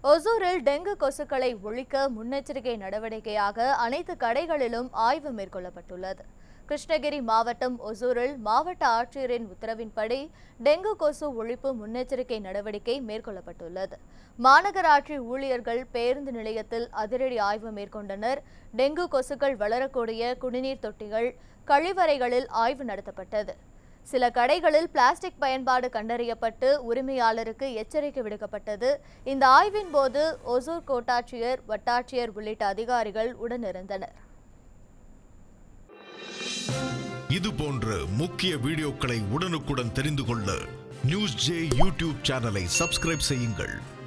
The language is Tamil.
ஒசூரில் டெங்கு கொசுக்களை ஒழிக்க முன்னெச்சரிக்கை நடவடிக்கையாக அனைத்து கடைகளிலும் ஆய்வு மேற்கொள்ளப்பட்டுள்ளது கிருஷ்ணகிரி மாவட்டம் ஒசூரில் மாவட்ட ஆட்சியரின் உத்தரவின்படி டெங்கு கொசு ஒழிப்பு முன்னெச்சரிக்கை நடவடிக்கை மேற்கொள்ளப்பட்டுள்ளது மாநகராட்சி ஊழியர்கள் பேருந்து நிலையத்தில் அதிரடி ஆய்வு மேற்கொண்டனர் டெங்கு கொசுக்கள் வளரக்கூடிய குடிநீர் தொட்டிகள் கழிவறைகளில் ஆய்வு நடத்தப்பட்டது சில கடைகளில் பிளாஸ்டிக் பயன்பாடு கண்டறியப்பட்டு உரிமையாளருக்கு எச்சரிக்கை விடுக்கப்பட்டது இந்த ஆய்வின் போது ஒசூர் கோட்டாட்சியர் வட்டாட்சியர் உள்ளிட்ட அதிகாரிகள் உடனிருந்தனர் இது போன்ற முக்கிய வீடியோக்களை உடனுக்குடன் தெரிந்து கொள்ள நியூஸ் ஜே யூடியூப் சேனலை சப்ஸ்கிரைப் செய்யுங்கள்